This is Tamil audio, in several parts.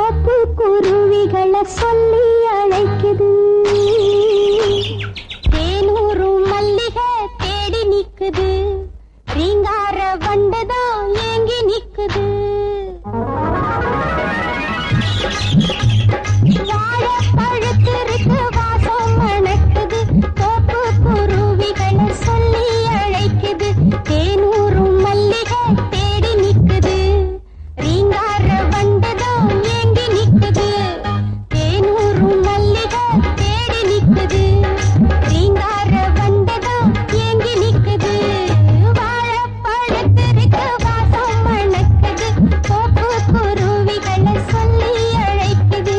தோப்பு குருவிகளை சொல்லி அழைக்குது தேனூரும் மல்லிகை தேடி நிக்குது ரீங்கார வண்டுதான் ஏங்கி நிக்குது வாழை பழுத்திருக்கு வாசம் மணக்குது தோப்பு குருவிகளை சொல்லி அழைக்குது தேனூரும் மல்லிகை தேடி நிக்குது ரீங்கார வண்டுதான் ஏங்கி நிக்குது தேனூரும் மல்லிகை தேடி நிக்குது ரீங்கார வண்டுதான் ஏங்கி நிக்குது வாழை பழுத்திருக்கு வாசம் மணக்குது தோப்பு குருவிகளை சொல்லி அழைக்குது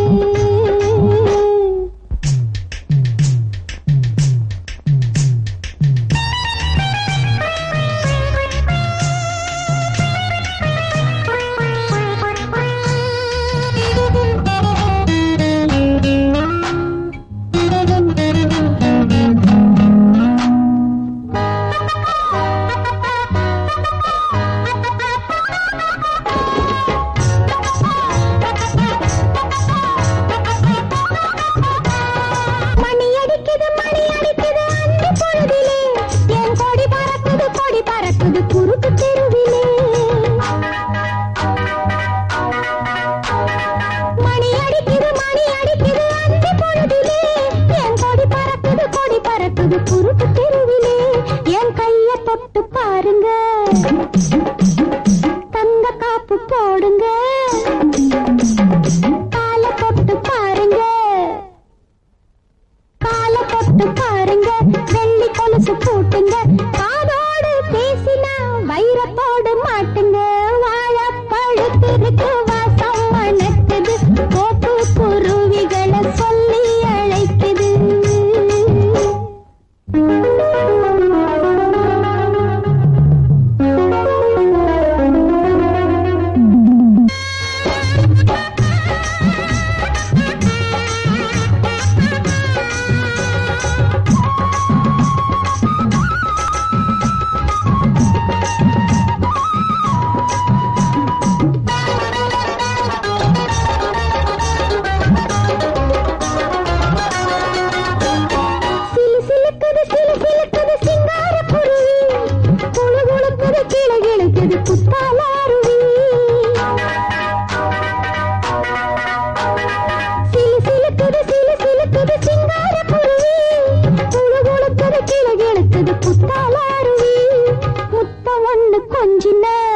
மணி அடிக்குது மணி அடிக்குது அந்தி பொழுதிலே என் கொடி பறக்குது கொடி பறக்குது குறுக்கு தெருவிலே மணி அடிக்குது மணி அடிக்குது அந்தி பொழுதிலே என் கொடி பறக்குது கொடி பறக்குது குறுக்கு தெருவிலே என் கைய தொட்டு பாருங்க தங்க காப்பு போடுங்க காலை தொட்டு பாருங்க கால தொட்டு பாருங்க வெள்ளி கொலுசு போட்டுங்க காதோடு பேசினா வைரத்தோடு மாட்டுங்க வாழ பழுத்திருக்கு வாசம் மணக்குது கோப்பு குருவிகளை சொல்லி அழைக்குது சிலு சிலுக்குது சிலு சிலுக்குது சிங்கார குருவி குழு குழுக்குது கிளு கிழுக்குது புத்தாலாருவி சிலு சிலுக்குது சிலு சிலுக்குது சிங்கார குருவி குழு குழுக்குது கிளு கிழுக்குது புத்தாலாருவி முத்தம் ஒண்ணு கொஞ்சின